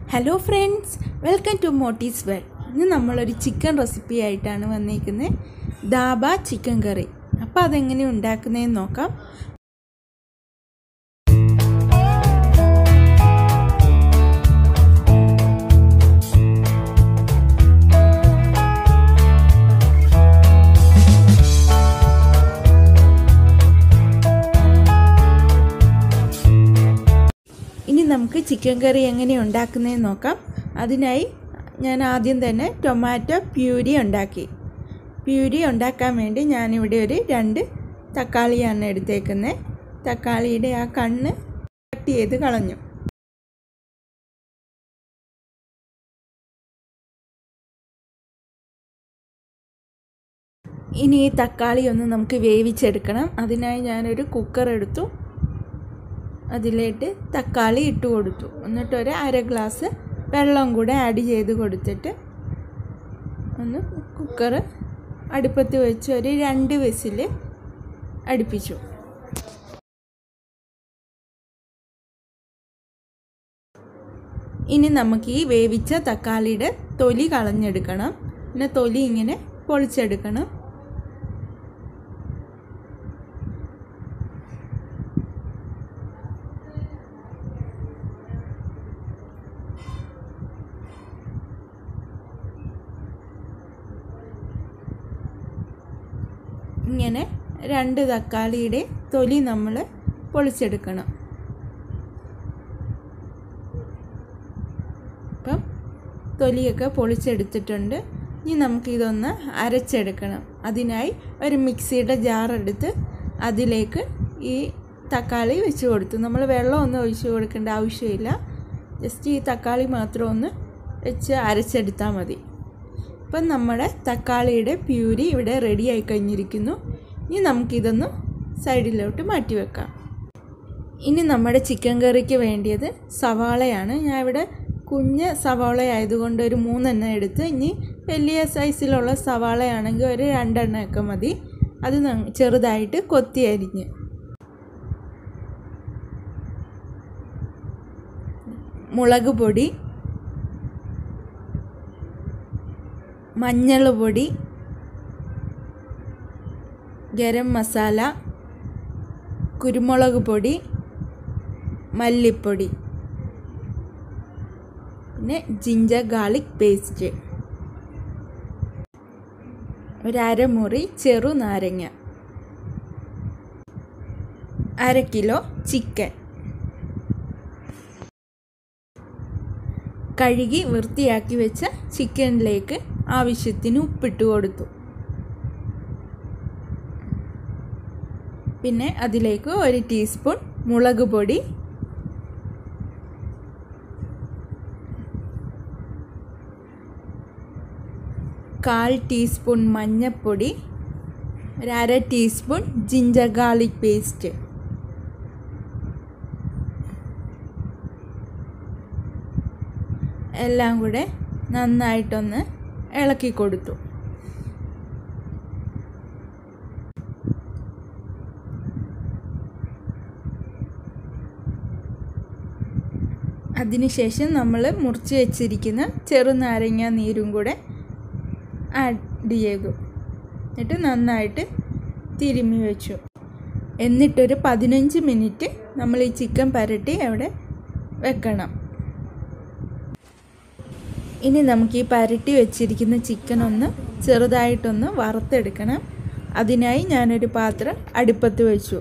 hello friends welcome to മോട്ടീസ് വെൽ ഇന്ന് നമ്മളൊരു ചിക്കൻ റെസിപ്പി ആയിട്ടാണ് വന്നിരിക്കുന്നത് ദാബ ചിക്കൻ കറി അപ്പോൾ അതെങ്ങനെ ഉണ്ടാക്കുന്നതെന്ന് നോക്കാം ഇനി നമുക്ക് ചിക്കൻ കറി എങ്ങനെ ഉണ്ടാക്കുന്നതെന്ന് നോക്കാം അതിനായി ഞാൻ ആദ്യം തന്നെ ടൊമാറ്റോ പ്യൂരി ഉണ്ടാക്കി പ്യൂരി ഉണ്ടാക്കാൻ വേണ്ടി ഞാനിവിടെ ഒരു രണ്ട് തക്കാളിയാണ് എടുത്തേക്കുന്നത് തക്കാളിയുടെ ആ കണ്ണ് കട്ട് ചെയ്ത് കളഞ്ഞു ഇനി ഈ തക്കാളി ഒന്ന് നമുക്ക് വേവിച്ചെടുക്കണം അതിനായി ഞാനൊരു കുക്കർ എടുത്തു അതിലേക്ക് തക്കാളി ഇട്ട് കൊടുത്തു എന്നിട്ട് ഒരു അര ഗ്ലാസ് വെള്ളം കൂടെ ആഡ് ചെയ്ത് കൊടുത്തിട്ട് ഒന്ന് കുക്കർ അടുപ്പത്ത് വെച്ച് ഒരു രണ്ട് വിസിൽ അടുപ്പിച്ചു ഇനി നമുക്ക് ഈ വേവിച്ച തക്കാളിയുടെ തൊലി കളഞ്ഞെടുക്കണം പിന്നെ തൊലി ഇങ്ങനെ പൊളിച്ചെടുക്കണം ഇങ്ങനെ രണ്ട് തക്കാളിയുടെ തൊലി നമ്മൾ പൊളിച്ചെടുക്കണം അപ്പം തൊലിയൊക്കെ പൊളിച്ചെടുത്തിട്ടുണ്ട് ഇനി നമുക്കിതൊന്ന് അരച്ചെടുക്കണം അതിനായി ഒരു മിക്സിയുടെ ജാറെടുത്ത് അതിലേക്ക് ഈ തക്കാളി വെച്ച് കൊടുത്തു നമ്മൾ വെള്ളമൊന്നും ഒഴിച്ച് കൊടുക്കേണ്ട ആവശ്യമില്ല ജസ്റ്റ് ഈ തക്കാളി മാത്രം ഒന്ന് വെച്ച് അരച്ചെടുത്താൽ മതി ഇപ്പം നമ്മുടെ തക്കാളിയുടെ പ്യൂരി ഇവിടെ റെഡി ആയി കഴിഞ്ഞിരിക്കുന്നു ഇനി നമുക്കിതൊന്ന് സൈഡിലോട്ട് മാറ്റി വെക്കാം ഇനി നമ്മുടെ ചിക്കൻ കറിക്ക് വേണ്ടിയത് സവാളയാണ് ഞാൻ ഇവിടെ കുഞ്ഞ് സവാള ആയതുകൊണ്ട് ഒരു മൂന്നെണ്ണം എടുത്ത് ഇനി വലിയ സൈസിലുള്ള സവാളയാണെങ്കിൽ ഒരു രണ്ടെണ്ണമൊക്കെ മതി അത് ചെറുതായിട്ട് കൊത്തി അരിഞ്ഞ് മുളക് പൊടി മഞ്ഞൾ പൊടി ഗരം മസാല കുരുമുളക് പൊടി മല്ലിപ്പൊടി പിന്നെ ജിഞ്ചർ ഗാർലിക് പേസ്റ്റ് ഒരു അരമുറി ചെറു നാരങ്ങ അര കിലോ ചിക്കൻ കഴുകി വൃത്തിയാക്കി വെച്ച ചിക്കനിലേക്ക് ആവശ്യത്തിന് ഉപ്പിട്ട് കൊടുത്തു പിന്നെ അതിലേക്ക് ഒരു ടീസ്പൂൺ മുളക് പൊടി കാൽ ടീസ്പൂൺ മഞ്ഞൾപ്പൊടി ഒരു അര ടീസ്പൂൺ ജിഞ്ചർ ഗാർലിക് പേസ്റ്റ് എല്ലാം കൂടെ നന്നായിട്ടൊന്ന് ഇളക്കി കൊടുത്തു അതിനുശേഷം നമ്മൾ മുറിച്ച് വെച്ചിരിക്കുന്ന ചെറുനാരങ്ങ നീരും കൂടെ ആഡ് ചെയ്തു എന്നിട്ട് നന്നായിട്ട് തിരുമ്മി വെച്ചു എന്നിട്ടൊരു പതിനഞ്ച് മിനിറ്റ് നമ്മൾ ഈ ചിക്കൻ പരട്ടി അവിടെ വെക്കണം ഇനി നമുക്ക് ഈ പരട്ടി വെച്ചിരിക്കുന്ന ചിക്കൻ ഒന്ന് ചെറുതായിട്ടൊന്ന് വറുത്തെടുക്കണം അതിനായി ഞാനൊരു പാത്രം അടുപ്പത്ത് വെച്ചു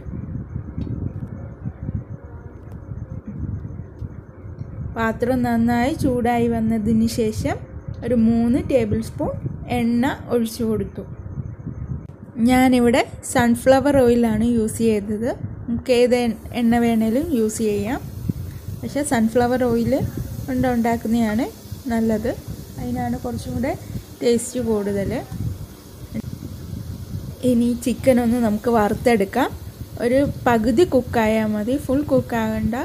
പാത്രം നന്നായി ചൂടായി വന്നതിന് ശേഷം ഒരു മൂന്ന് ടേബിൾ സ്പൂൺ എണ്ണ ഒഴിച്ചു കൊടുത്തു ഞാനിവിടെ സൺഫ്ലവർ ഓയിലാണ് യൂസ് ചെയ്തത് നമുക്ക് ഏത് എണ്ണ വേണേലും യൂസ് ചെയ്യാം പക്ഷേ സൺഫ്ലവർ ഓയിൽ കൊണ്ട് ഉണ്ടാക്കുന്നതാണ് നല്ലത് അതിനാണ് കുറച്ചും കൂടെ ടേസ്റ്റ് കൂടുതൽ ഇനി ചിക്കൻ ഒന്ന് നമുക്ക് വറുത്തെടുക്കാം ഒരു പകുതി കുക്കായാൽ മതി ഫുൾ കുക്കാകണ്ട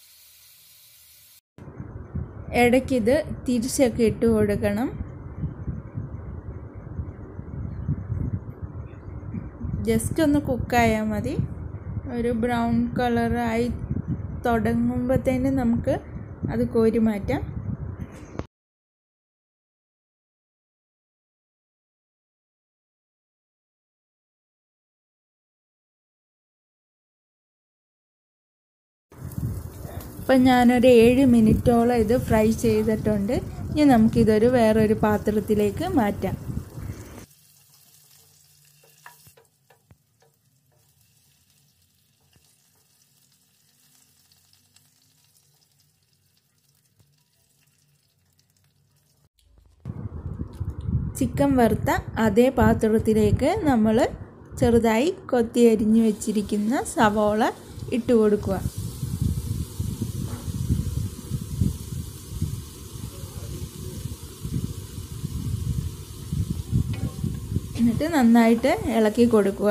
ഇടയ്ക്കിത് തിരിച്ചൊക്കെ ഇട്ട് കൊടുക്കണം ജസ്റ്റ് ഒന്ന് കുക്കായാൽ മതി ഒരു ബ്രൗൺ കളറായി തുടങ്ങുമ്പോഴത്തേനും നമുക്ക് അത് കോരി മാറ്റാം അപ്പം ഞാനൊരു ഏഴ് മിനിറ്റോളം ഇത് ഫ്രൈ ചെയ്തിട്ടുണ്ട് ഇനി നമുക്കിതൊരു വേറൊരു പാത്രത്തിലേക്ക് മാറ്റാം ചിക്കൻ വറുത്ത അതേ പാത്രത്തിലേക്ക് നമ്മൾ ചെറുതായി കൊത്തി അരിഞ്ഞു വെച്ചിരിക്കുന്ന സവോള ഇട്ട് കൊടുക്കുക എന്നിട്ട് നന്നായിട്ട് ഇളക്കി കൊടുക്കുക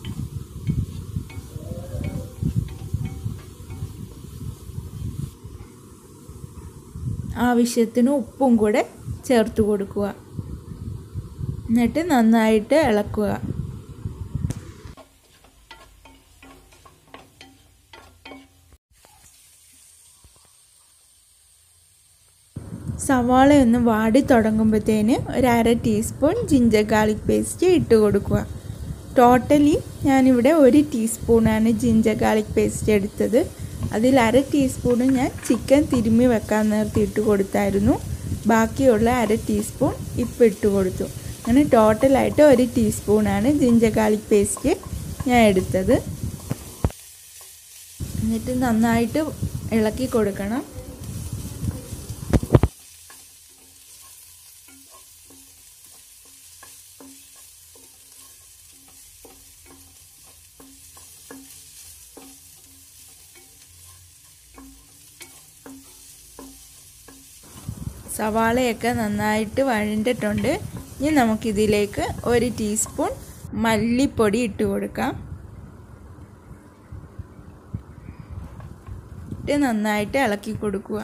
ആവശ്യത്തിന് ഉപ്പും കൂടെ ചേർത്ത് കൊടുക്കുക എന്നിട്ട് നന്നായിട്ട് ഇളക്കുക സവാള ഒന്ന് വാടി തുടങ്ങുമ്പോഴത്തേന് ഒരു അര ടീസ്പൂൺ ജിഞ്ചർ ഗാർലിക് പേസ്റ്റ് ഇട്ട് കൊടുക്കുക ടോട്ടലി ഞാനിവിടെ ഒരു ടീസ്പൂണാണ് ജിഞ്ചർ ഗാർലിക് പേസ്റ്റ് എടുത്തത് അതിൽ അര ടീസ്പൂൺ ഞാൻ ചിക്കൻ തിരുമ്മി വെക്കാൻ നേരത്തെ ഇട്ട് കൊടുത്തായിരുന്നു ബാക്കിയുള്ള അര ടീസ്പൂൺ ഇപ്പം ഇട്ട് കൊടുത്തു അങ്ങനെ ടോട്ടലായിട്ട് ഒരു ടീസ്പൂണാണ് ജിഞ്ചർ ഗാർലിക് പേസ്റ്റ് ഞാൻ എടുത്തത് എന്നിട്ട് നന്നായിട്ട് ഇളക്കി കൊടുക്കണം സവാളയൊക്കെ നന്നായിട്ട് വഴണ്ടിട്ടുണ്ട് ഇനി നമുക്കിതിലേക്ക് ഒരു ടീസ്പൂൺ മല്ലിപ്പൊടി ഇട്ട് കൊടുക്കാം ഇട്ട് നന്നായിട്ട് ഇളക്കി കൊടുക്കുക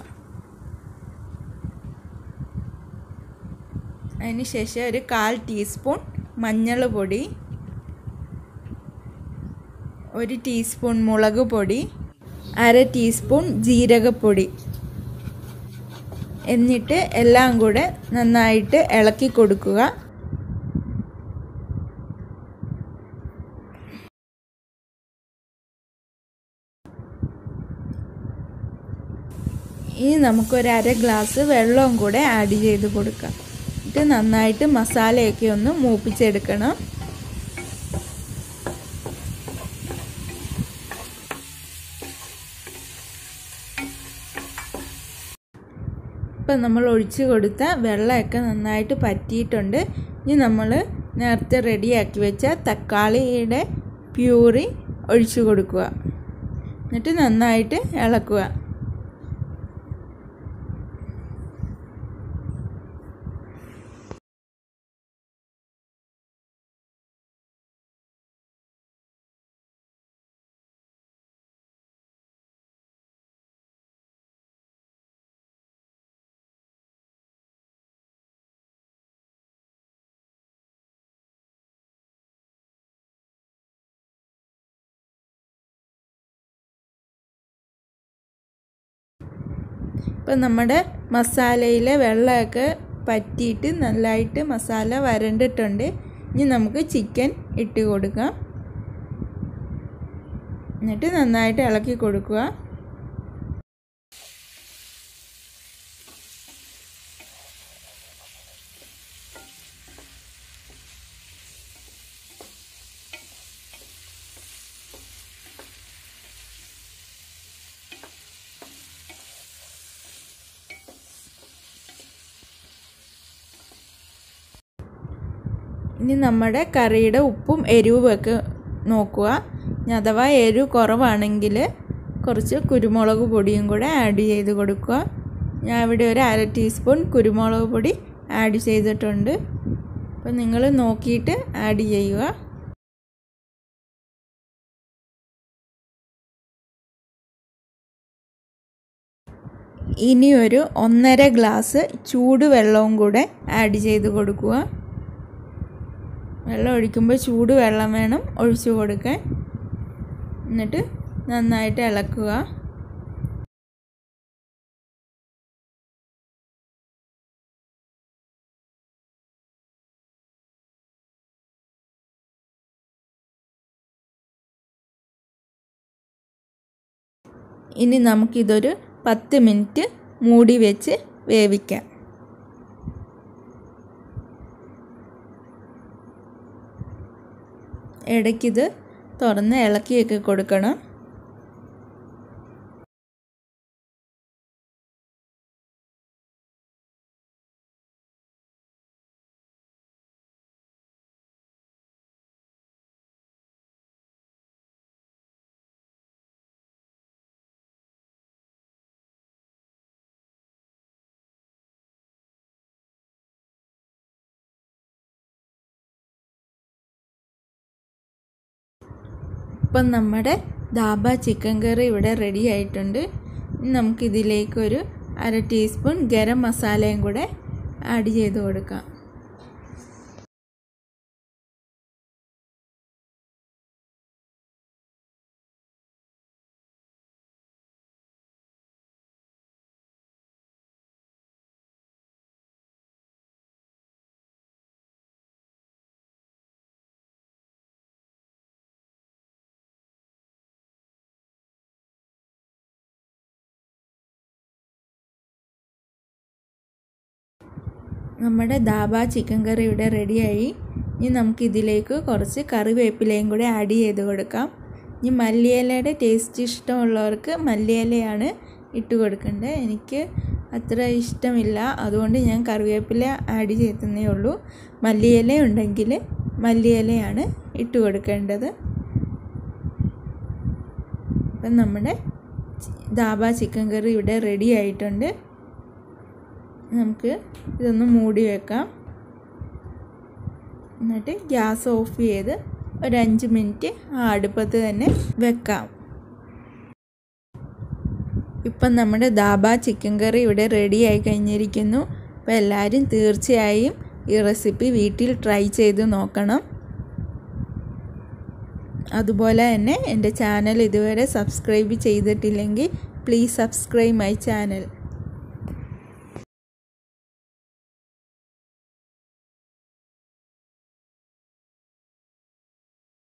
അതിന് ശേഷം ഒരു കാൽ ടീസ്പൂൺ മഞ്ഞൾ പൊടി ഒരു ടീസ്പൂൺ മുളക് പൊടി അര ടീസ്പൂൺ ജീരകപ്പൊടി എന്നിട്ട് എല്ലാം കൂടെ നന്നായിട്ട് ഇളക്കി കൊടുക്കുക ഇനി നമുക്കൊരു അര ഗ്ലാസ് വെള്ളവും കൂടെ ആഡ് ചെയ്ത് കൊടുക്കാം എന്നിട്ട് നന്നായിട്ട് മസാലയൊക്കെ ഒന്ന് മൂപ്പിച്ചെടുക്കണം ഇപ്പം നമ്മൾ ഒഴിച്ച് കൊടുത്ത വെള്ളമൊക്കെ നന്നായിട്ട് പറ്റിയിട്ടുണ്ട് ഇനി നമ്മൾ നേരത്തെ റെഡിയാക്കി വെച്ച തക്കാളിയുടെ പ്യൂറി ഒഴിച്ചു കൊടുക്കുക എന്നിട്ട് നന്നായിട്ട് ഇളക്കുക ഇപ്പം നമ്മുടെ മസാലയിലെ വെള്ളമൊക്കെ പറ്റിയിട്ട് നല്ലതായിട്ട് മസാല വരണ്ടിട്ടുണ്ട് ഇനി നമുക്ക് ചിക്കൻ ഇട്ട് കൊടുക്കാം എന്നിട്ട് നന്നായിട്ട് ഇളക്കി കൊടുക്കുക ഇനി നമ്മുടെ കറിയുടെ ഉപ്പും എരിവും ഒക്കെ നോക്കുക ഇനി അഥവാ എരിവ് കുറവാണെങ്കിൽ കുറച്ച് കുരുമുളക് പൊടിയും കൂടെ ആഡ് ചെയ്ത് കൊടുക്കുക ഞാൻ ഇവിടെ ഒരു അര ടീസ്പൂൺ കുരുമുളക് പൊടി ആഡ് ചെയ്തിട്ടുണ്ട് അപ്പോൾ നിങ്ങൾ നോക്കിയിട്ട് ആഡ് ചെയ്യുക ഇനി ഒരു ഒന്നര ഗ്ലാസ് ചൂടുവെള്ളവും കൂടെ ആഡ് ചെയ്ത് കൊടുക്കുക വെള്ളം ഒഴിക്കുമ്പോൾ ചൂട് വെള്ളം വേണം ഒഴിച്ചു കൊടുക്കാൻ എന്നിട്ട് നന്നായിട്ട് ഇളക്കുക ഇനി നമുക്കിതൊരു പത്ത് മിനിറ്റ് മൂടി വെച്ച് വേവിക്കാം ഇടയ്ക്കിത് തുറന്ന് ഇളക്കിയൊക്കെ കൊടുക്കണം ഇപ്പം നമ്മുടെ ദാബ ചിക്കൻ കറി ഇവിടെ റെഡി ആയിട്ടുണ്ട് ഇനി നമുക്കിതിലേക്കൊരു അര ടീസ്പൂൺ ഗരം മസാലയും കൂടെ ആഡ് ചെയ്ത് കൊടുക്കാം നമ്മുടെ ദാബ ചിക്കൻ കറി ഇവിടെ റെഡിയായി ഇനി നമുക്കിതിലേക്ക് കുറച്ച് കറിവേപ്പിലയും കൂടെ ആഡ് ചെയ്ത് കൊടുക്കാം ഇനി മല്ലിയിലയുടെ ടേസ്റ്റ് ഇഷ്ടമുള്ളവർക്ക് മല്ലിയിലയാണ് ഇട്ട് കൊടുക്കേണ്ടത് എനിക്ക് അത്ര ഇഷ്ടമില്ല അതുകൊണ്ട് ഞാൻ കറിവേപ്പില ആഡ് ചെയ്തതേ ഉള്ളൂ മല്ലിയില ഉണ്ടെങ്കിൽ മല്ലിയിലയാണ് ഇട്ട് കൊടുക്കേണ്ടത് അപ്പം നമ്മുടെ ദാബ ചിക്കൻ കറി ഇവിടെ റെഡി ആയിട്ടുണ്ട് നമുക്ക് ഇതൊന്ന് മൂടി വെക്കാം എന്നിട്ട് ഗ്യാസ് ഓഫ് ചെയ്ത് ഒരു അഞ്ച് മിനിറ്റ് ആ അടുപ്പത്ത് തന്നെ വെക്കാം ഇപ്പം നമ്മുടെ ദാബ ചിക്കൻ കറി ഇവിടെ റെഡി ആയി കഴിഞ്ഞിരിക്കുന്നു അപ്പോൾ എല്ലാവരും തീർച്ചയായും ഈ റെസിപ്പി വീട്ടിൽ ട്രൈ ചെയ്ത് നോക്കണം അതുപോലെ തന്നെ എൻ്റെ ചാനൽ ഇതുവരെ സബ്സ്ക്രൈബ് ചെയ്തിട്ടില്ലെങ്കിൽ പ്ലീസ് സബ്സ്ക്രൈബ് മൈ ചാനൽ